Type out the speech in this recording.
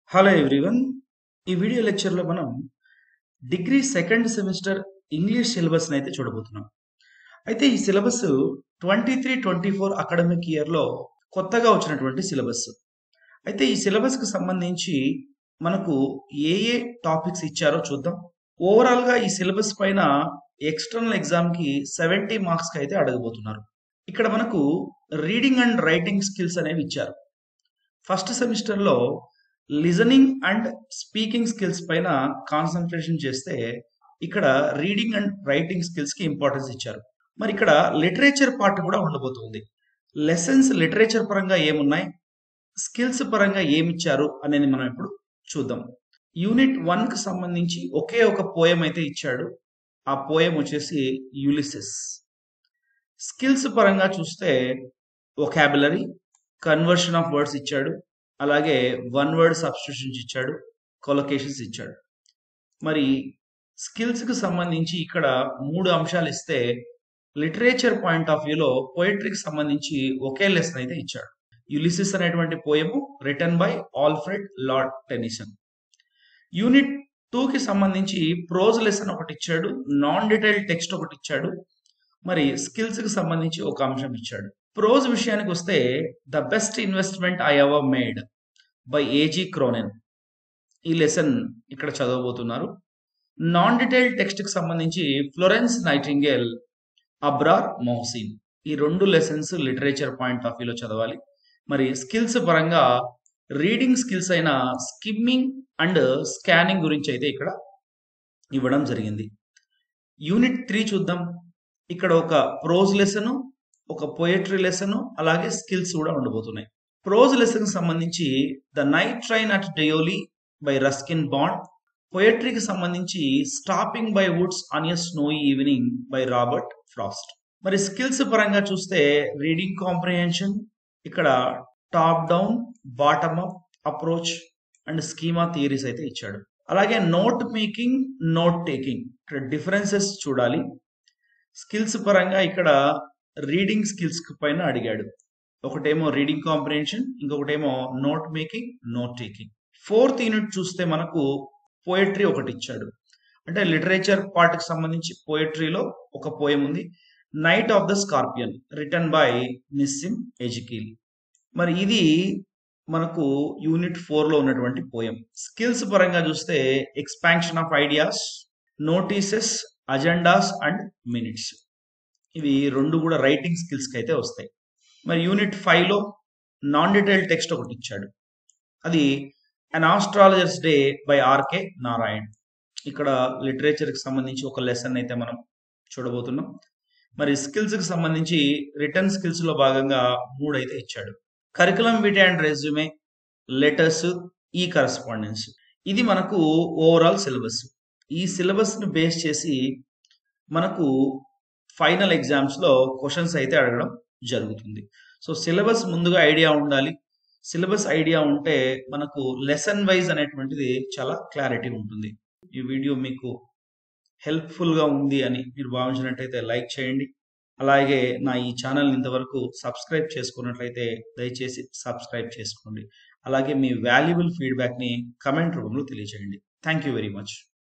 hello everyone ఈ video లెక్చర్లో మనం డిగ్రీ సెకండ్ సెమిస్టర్ ఇంగ్లీష్ సిలబస్ని అయితే చూడబోతున్నాం అయితే ఈ syllabus twenty three twenty four academic ఇయర్లో కొత్తగా వచ్చినటువంటి సిలబస్ అయితే ఈ సిలబస్కి సంబంధించి మనకు ఏ ఏ టాపిక్స్ ఇచ్చారో చూద్దాం ఓవరాల్గా ఈ సిలబస్ పైన ఎక్స్టర్నల్ ఎగ్జామ్కి సెవెంటీ మార్క్స్కి అయితే అడగబోతున్నారు ఇక్కడ మనకు రీడింగ్ అండ్ రైటింగ్ స్కిల్స్ అనేవి ఇచ్చారు ఫస్ట్ సెమిస్టర్లో లిజనింగ్ అండ్ స్పీకింగ్ స్కిల్స్ పైన కాన్సన్ట్రేషన్ చేస్తే ఇక్కడ రీడింగ్ అండ్ రైటింగ్ స్కిల్స్ కి ఇంపార్టెన్స్ ఇచ్చారు మరి ఇక్కడ లిటరేచర్ పార్ట్ కూడా ఉండబోతుంది లెసన్స్ లిటరేచర్ పరంగా ఏమున్నాయి స్కిల్స్ పరంగా ఏమిచ్చారు అనేది మనం ఇప్పుడు చూద్దాం యూనిట్ వన్ కి సంబంధించి ఒకే ఒక పోయం అయితే ఇచ్చాడు ఆ పోయం వచ్చేసి యులిసిస్ స్కిల్స్ పరంగా చూస్తే ఒకాబులరీ కన్వర్షన్ ఆఫ్ వర్డ్స్ ఇచ్చాడు అలాగే వన్ వర్డ్ సబ్స్టిట్యూషన్స్ ఇచ్చాడు కొలొకేషన్స్ ఇచ్చాడు మరి స్కిల్స్కి సంబంధించి ఇక్కడ మూడు అంశాలు ఇస్తే లిటరేచర్ పాయింట్ ఆఫ్ వ్యూలో పోయిటరీకి సంబంధించి ఒకే లెసన్ అయితే ఇచ్చాడు యులిసిస్ అనేటువంటి poem written by Alfred Lord Tennyson unit టూకి సంబంధించి ప్రోజ్ లెసన్ ఒకటి ఇచ్చాడు నాన్ డీటెయిల్ టెక్స్ట్ ఒకటి ఇచ్చాడు మరి స్కిల్స్కి సంబంధించి ఒక అంశం ఇచ్చాడు ప్రోజ్ విషయానికి వస్తే the best investment I ever made by A J Cronin ఈ లెసన్ ఇక్కడ చదవబోతున్నారు నాన్ డీటెయిల్ టెక్స్ట్కి సంబంధించి ఫ్లోరెన్స్ నైటింగేల్ అబ్రార్ మోహసిన్ ఈ రెండు లెసన్స్ లిటరేచర్ పాయింట్ ఆఫ్ వ్యూలో చదవాలి మరి స్కిల్స్ పరంగా రీడింగ్ స్కిల్స్ అయిన స్కిమ్మింగ్ అండ్ స్కానింగ్ గురించి అయితే ఇక్కడ ఇవ్వడం జరిగింది యూనిట్ త్రీ చూద్దాం ఇక్కడ ఒక ప్రోజ్ లెసన్ ఒక పోయట్రీ లెసన్ అలాగే స్కిల్స్ కూడా ఉండబోతున్నాయి ప్రోజ్ లెసన్ సంబంధించి the night train at Deoli by Ruskin Bond పోయట్రీకి సంబంధించి stopping by woods on a snowy evening by Robert Frost మరి స్కిల్స్ పరంగా చూస్తే రీడింగ్ కాంప్రిహెన్షన్ ఇక్కడ top down bottom up approach and schema theories అయితే ఇచ్చాడు అలాగే నోట్ మేకింగ్ నోట్ టేకింగ్ ఇక్కడ డిఫరెన్సెస్ చూడాలి స్కిల్స్ పరంగా ఇక్కడ రీడింగ్ స్కిల్స్ పైన అడిగాడు ఒకటేమో రీడింగ్ కాంప్రిహెన్షన్ ఇంకొకటేమో note making note taking fourth unit చూస్తే మనకు పోయట్రీ ఒకటి ఇచ్చాడు అంటే లిటరేచర్ పార్ట్కి సంబంధించి పోయట్రీలో ఒక పోయం ఉంది night of the scorpion written by Nissim Ezekiel మరి ఇది మనకు యూనిట్ ఫోర్లో ఉన్నటువంటి పోయం స్కిల్స్ పరంగా చూస్తే expansion of ideas notices agendas and minutes ఇవి రెండు కూడా రైటింగ్ స్కిల్స్కి అయితే వస్తాయి మరి యూనిట్ ఫైవ్లో నాన్ డీటెయిల్ టెక్స్ట్ ఒకటి ఇచ్చాడు అది an astrologer's day by R K Narayan ఇక్కడ లిటరేచర్కి సంబంధించి ఒక లెసన్ అయితే మనం చూడబోతున్నాం మరి స్కిల్స్కి సంబంధించి రిటర్న్ స్కిల్స్లో భాగంగా మూడు అయితే ఇచ్చాడు curriculum vitae and resume letters ఈ కరస్పాండెన్స్ ఇది మనకు ఓవరాల్ సిలబస్ ఈ సిలబస్ను బేస్ చేసి మనకు ఫైనల్ ఎగ్జామ్స్లో క్వశ్చన్స్ అయితే అడగడం జరుగుతుంది సో సిలబస్ ముందుగా ఐడియా ఉండాలి సిలబస్ ఐడియా ఉంటే మనకు లెసన్ వైజ్ అనేటువంటిది చాలా క్లారిటీ ఉంటుంది ఈ వీడియో మీకు హెల్ప్ఫుల్గా ఉంది అని మీరు భావించినట్టయితే లైక్ చేయండి అలాగే నా ఈ ఛానల్ని ఇంతవరకు సబ్స్క్రైబ్ చేసుకున్నట్లయితే దయచేసి సబ్స్క్రైబ్ చేసుకోండి అలాగే మీ వాల్యుబుల్ ఫీడ్బ్యాక్ని కమెంట్ రూపంలో తెలియజేయండి థ్యాంక్ యూ వెరీ మచ్